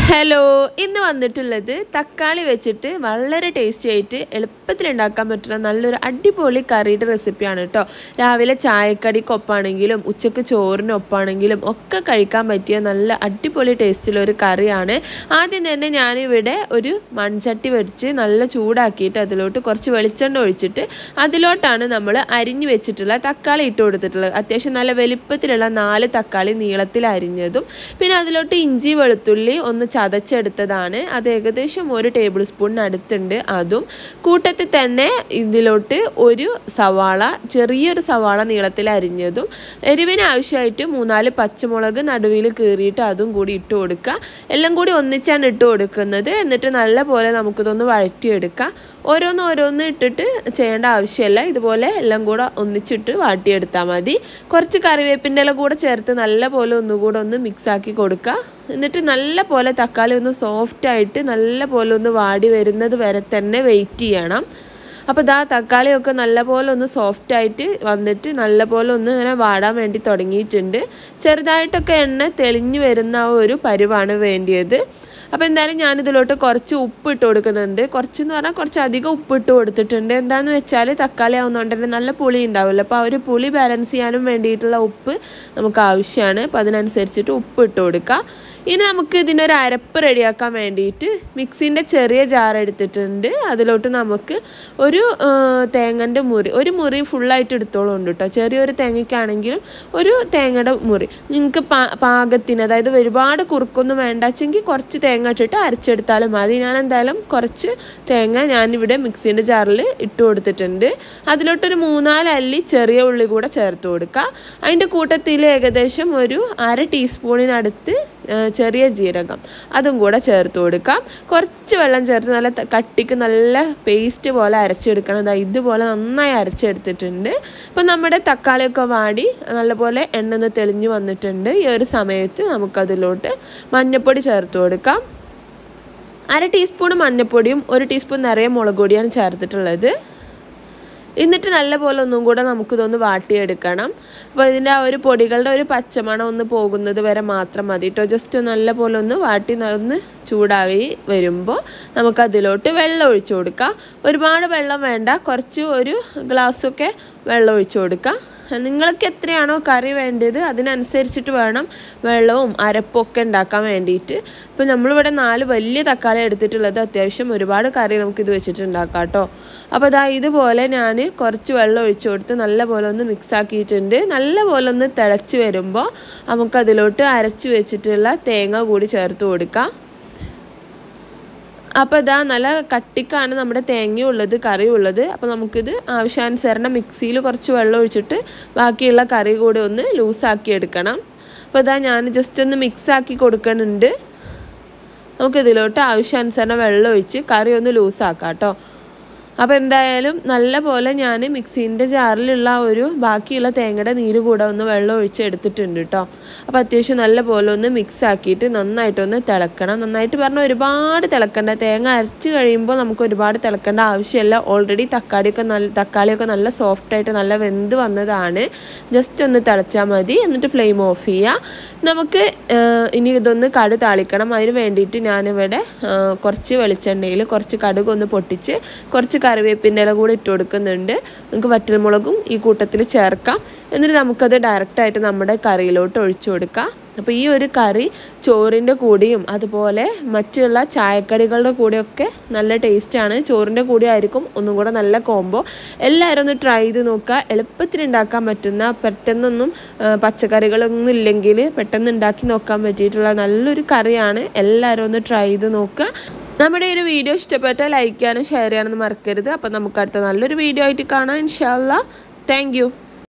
hello ഇന്ന് വന്നിട്ടുള്ളത് തക്കാളി വെച്ചിട്ട് വളരെ ടേസ്റ്റി ആയിട്ട് എളുപ്പത്തിൽ ഉണ്ടാക്കാൻ പറ്റുന്ന നല്ലൊരു അടിപൊളി കറിയുടെ റെസിപ്പിയാണ് കേട്ടോ രാവിലെ ചായക്കടിക്കൊപ്പാണെങ്കിലും ഉച്ചക്ക് ചോറിനൊപ്പാണെങ്കിലും ഒക്കെ കഴിക്കാൻ പറ്റിയ നല്ല അടിപൊളി ടേസ്റ്റുള്ള ഒരു കറിയാണ് ആദ്യം തന്നെ ഞാനിവിടെ ഒരു മൺചട്ടി വെച്ച് നല്ല ചൂടാക്കിയിട്ട് അതിലോട്ട് കുറച്ച് വെളിച്ചെണ്ണ ഒഴിച്ചിട്ട് അതിലോട്ടാണ് നമ്മൾ അരിഞ്ഞു വെച്ചിട്ടുള്ള തക്കാളി ഇട്ട് കൊടുത്തിട്ടുള്ളത് അത്യാവശ്യം നല്ല വലിപ്പത്തിലുള്ള നാല് തക്കാളി നീളത്തിൽ അരിഞ്ഞതും പിന്നെ അതിലോട്ട് ഇഞ്ചി വെളുത്തുള്ളി ഒന്ന് ചതച്ചെടുത്തതാണ് അത് ഏകദേശം ഒരു ടേബിൾ സ്പൂണിന് അടുത്തുണ്ട് അതും കൂട്ടത്തിൽ തന്നെ ഇതിലോട്ട് ഒരു സവാള ചെറിയൊരു സവാള നീളത്തിൽ അരിഞ്ഞതും എരിവിന് ആവശ്യമായിട്ട് മൂന്നാല് പച്ചമുളക് നടുവിൽ കീറിയിട്ട് അതും കൂടി ഇട്ട് കൊടുക്കുക എല്ലാം കൂടി ഒന്നിച്ചാണ് ഇട്ട് കൊടുക്കുന്നത് എന്നിട്ട് നല്ല പോലെ നമുക്കിതൊന്ന് വഴറ്റിയെടുക്കാം ഓരോന്ന് ഓരോന്ന് ഇട്ടിട്ട് ചെയ്യേണ്ട ആവശ്യമില്ല ഇതുപോലെ എല്ലാം കൂടെ ഒന്നിച്ചിട്ട് വാട്ടിയെടുത്താൽ മതി കുറച്ച് കറിവേപ്പിൻ്റെ ഇല കൂടെ ചേർത്ത് നല്ല പോലെ ഒന്നുകൂടെ ഒന്ന് മിക്സ് ആക്കി കൊടുക്കുക എന്നിട്ട് നല്ല പോലെ തക്കാളി ഒന്ന് സോഫ്റ്റ് ആയിട്ട് നല്ല പോലെ ഒന്ന് വാടി വരുന്നത് വരെ തന്നെ വെയിറ്റ് ചെയ്യണം അപ്പോൾ ഇതാ തക്കാളിയൊക്കെ നല്ല പോലെ ഒന്ന് സോഫ്റ്റ് ആയിട്ട് വന്നിട്ട് നല്ല പോലെ ഒന്ന് ഇങ്ങനെ വാടാൻ വേണ്ടി തുടങ്ങിയിട്ടുണ്ട് ചെറുതായിട്ടൊക്കെ എണ്ണ തെളിഞ്ഞു വരുന്ന ആ ഒരു പരുവാണ് വേണ്ടിയത് അപ്പോൾ എന്തായാലും ഞാനിതിലോട്ട് കുറച്ച് ഉപ്പ് ഇട്ട് കൊടുക്കുന്നുണ്ട് കുറച്ചെന്ന് പറഞ്ഞാൽ കുറച്ച് അധികം ഉപ്പ് ഇട്ട് കൊടുത്തിട്ടുണ്ട് എന്താണെന്ന് വെച്ചാൽ തക്കാളി ആവുന്നതുകൊണ്ട് തന്നെ നല്ല പുളി ഉണ്ടാവില്ല അപ്പോൾ ആ ഒരു പുളി ബാലൻസ് ചെയ്യാനും വേണ്ടിയിട്ടുള്ള ഉപ്പ് നമുക്ക് ആവശ്യമാണ് അപ്പോൾ അതിനനുസരിച്ചിട്ട് ഉപ്പ് ഇട്ട് കൊടുക്കുക ഇനി നമുക്ക് ഇതിനൊരു അരപ്പ് റെഡിയാക്കാൻ വേണ്ടിയിട്ട് മിക്സിൻ്റെ ചെറിയ ജാർ എടുത്തിട്ടുണ്ട് അതിലോട്ട് നമുക്ക് ഒരു തേങ്ങൻ്റെ മുറി ഒരു മുറി ഫുള്ളായിട്ട് എടുത്തോളും കേട്ടോ ചെറിയൊരു തേങ്ങയ്ക്കാണെങ്കിലും ഒരു തേങ്ങയുടെ മുറി നിങ്ങൾക്ക് പാ പാകത്തിന് അതായത് ഒരുപാട് കുറുക്കൊന്നും വേണ്ടാച്ചെങ്കിൽ കുറച്ച് തേങ്ങ ഇട്ടിട്ട് അരച്ചെടുത്താലും മതി ഞാൻ എന്തായാലും കുറച്ച് തേങ്ങ ഞാനിവിടെ മിക്സിൻ്റെ ജാറിൽ ഇട്ട് കൊടുത്തിട്ടുണ്ട് അതിലോട്ടൊരു മൂന്നാല് അല്ലി ചെറിയ ഉള്ളി കൂടെ ചേർത്ത് കൊടുക്കുക അതിൻ്റെ കൂട്ടത്തിൽ ഏകദേശം ഒരു അര ടീസ്പൂണിനടുത്ത് ചെറിയ ജീരകം അതും കൂടെ ചേർത്ത് കൊടുക്കാം കുറച്ച് വെള്ളം ചേർത്ത് നല്ല കട്ടിക്ക് നല്ല പേസ്റ്റ് പോലെ അരച്ചെടുക്കണം അതാ ഇതുപോലെ നന്നായി അരച്ചെടുത്തിട്ടുണ്ട് ഇപ്പം നമ്മുടെ തക്കാളിയൊക്കെ വാടി നല്ലപോലെ എണ്ണ ഒന്ന് തെളിഞ്ഞു വന്നിട്ടുണ്ട് ഈ ഒരു സമയത്ത് നമുക്കതിലോട്ട് മഞ്ഞൾപ്പൊടി ചേർത്ത് കൊടുക്കാം അര ടീസ്പൂൺ മഞ്ഞൾപ്പൊടിയും ഒരു ടീസ്പൂൺ നിറയെ മുളക് പൊടിയാണ് ചേർത്തിട്ടുള്ളത് എന്നിട്ട് നല്ലപോലെ ഒന്നും കൂടെ നമുക്കിതൊന്ന് വാട്ടിയെടുക്കണം അപ്പോൾ ഇതിൻ്റെ ആ ഒരു പൊടികളുടെ ഒരു പച്ചമണം ഒന്ന് പോകുന്നത് വരെ മാത്രം മതി കേട്ടോ ജസ്റ്റ് നല്ല പോലെ ഒന്ന് വാട്ടി ഒന്ന് ചൂടായി വരുമ്പോൾ നമുക്കതിലോട്ട് വെള്ളം ഒഴിച്ചു കൊടുക്കാം ഒരുപാട് വെള്ളം വേണ്ട കുറച്ച് ഒരു ഗ്ലാസ്സൊക്കെ വെള്ളം ഒഴിച്ചു കൊടുക്കാം നിങ്ങൾക്ക് എത്രയാണോ കറി വേണ്ടത് അതിനനുസരിച്ചിട്ട് വേണം വെള്ളവും അരപ്പും ഒക്കെ ഉണ്ടാക്കാൻ വേണ്ടിയിട്ട് ഇപ്പോൾ നമ്മളിവിടെ നാല് വലിയ തക്കാളി എടുത്തിട്ടുള്ളത് അത്യാവശ്യം ഒരുപാട് കറി നമുക്ക് ഇത് വെച്ചിട്ട് ഉണ്ടാക്കാം കേട്ടോ അപ്പോൾ അതാ ഇതുപോലെ ഞാൻ കുറച്ച് വെള്ളം ഒഴിച്ചു കൊടുത്ത് നല്ല പോലെ ഒന്ന് മിക്സ് ആക്കിയിട്ടുണ്ട് നല്ല പോലെ ഒന്ന് തിളച്ച് വരുമ്പോൾ നമുക്കതിലോട്ട് അരച്ചു വെച്ചിട്ടുള്ള തേങ്ങ കൂടി ചേർത്ത് കൊടുക്കാം അപ്പോൾ ഇതാ നല്ല കട്ടിക്കാണ് നമ്മുടെ തേങ്ങ ഉള്ളത് കറി ഉള്ളത് അപ്പോൾ നമുക്കിത് ആവശ്യാനുസരണം മിക്സിയിൽ കുറച്ച് വെള്ളം ഒഴിച്ചിട്ട് ബാക്കിയുള്ള കറി കൂടി ഒന്ന് ലൂസാക്കി എടുക്കണം അപ്പോൾ ഇതാ ഞാൻ ജസ്റ്റ് ഒന്ന് മിക്സ് ആക്കി കൊടുക്കുന്നുണ്ട് നമുക്കിതിലോട്ട് ആവശ്യാനുസരണം വെള്ളം ഒഴിച്ച് കറി ഒന്ന് ലൂസാക്കാം കേട്ടോ അപ്പോൾ എന്തായാലും നല്ല പോലെ ഞാൻ മിക്സീൻ്റെ ജാറിലുള്ള ഒരു ബാക്കിയുള്ള തേങ്ങയുടെ നീര് കൂടെ ഒന്ന് വെള്ളം ഒഴിച്ച് എടുത്തിട്ടുണ്ട് കേട്ടോ അപ്പോൾ അത്യാവശ്യം നല്ല പോലെ ഒന്ന് മിക്സ് ആക്കിയിട്ട് നന്നായിട്ടൊന്ന് തിളക്കണം നന്നായിട്ട് പറഞ്ഞാൽ ഒരുപാട് തിളക്കണ്ട തേങ്ങ അരച്ച് കഴിയുമ്പോൾ നമുക്ക് ഒരുപാട് തിളക്കേണ്ട ആവശ്യമില്ല ഓൾറെഡി തക്കാളിയൊക്കെ നല്ല തക്കാളിയൊക്കെ നല്ല സോഫ്റ്റായിട്ട് നല്ല വെന്ത് വന്നതാണ് ജസ്റ്റ് ഒന്ന് തിളച്ചാൽ മതി എന്നിട്ട് ഫ്ലെയിം ഓഫ് ചെയ്യുക നമുക്ക് ഇനി ഇതൊന്ന് കടു താളിക്കണം അതിന് വേണ്ടിയിട്ട് ഞാനിവിടെ കുറച്ച് വെളിച്ചെണ്ണയിൽ കുറച്ച് കടുക് ഒന്ന് പൊട്ടിച്ച് കുറച്ച് കറിവേപ്പിൻ്റെ ഇല കൂടി ഇട്ട് കൊടുക്കുന്നുണ്ട് നമുക്ക് വറ്റൽമുളകും ഈ കൂട്ടത്തിൽ ചേർക്കാം എന്നിട്ട് നമുക്കത് ഡയറക്റ്റായിട്ട് നമ്മുടെ കറിയിലോട്ട് ഒഴിച്ചു കൊടുക്കാം അപ്പോൾ ഈ ഒരു കറി ചോറിൻ്റെ കൂടിയും അതുപോലെ മറ്റുള്ള ചായക്കടികളുടെ കൂടെയൊക്കെ നല്ല ടേസ്റ്റാണ് ചോറിൻ്റെ കൂടെ ആയിരിക്കും ഒന്നും കൂടെ നല്ല കോംബോ എല്ലാവരും ഒന്ന് ട്രൈ ചെയ്ത് നോക്കുക എളുപ്പത്തിൽ ഉണ്ടാക്കാൻ പറ്റുന്ന പെട്ടെന്നൊന്നും പച്ചക്കറികളൊന്നും ഇല്ലെങ്കിൽ പെട്ടെന്ന് ഉണ്ടാക്കി നോക്കാൻ പറ്റിയിട്ടുള്ള നല്ലൊരു കറിയാണ് എല്ലാവരും ഒന്ന് ട്രൈ ചെയ്ത് നോക്കുക നമ്മുടെ ഒരു വീഡിയോ ഇഷ്ടപ്പെട്ടാൽ ലൈക്ക് ചെയ്യാനും ഷെയർ ചെയ്യാനൊന്നും മറക്കരുത് അപ്പോൾ നമുക്ക് അടുത്ത നല്ലൊരു വീഡിയോ ആയിട്ട് കാണാം ഇൻഷാല്ല താങ്ക്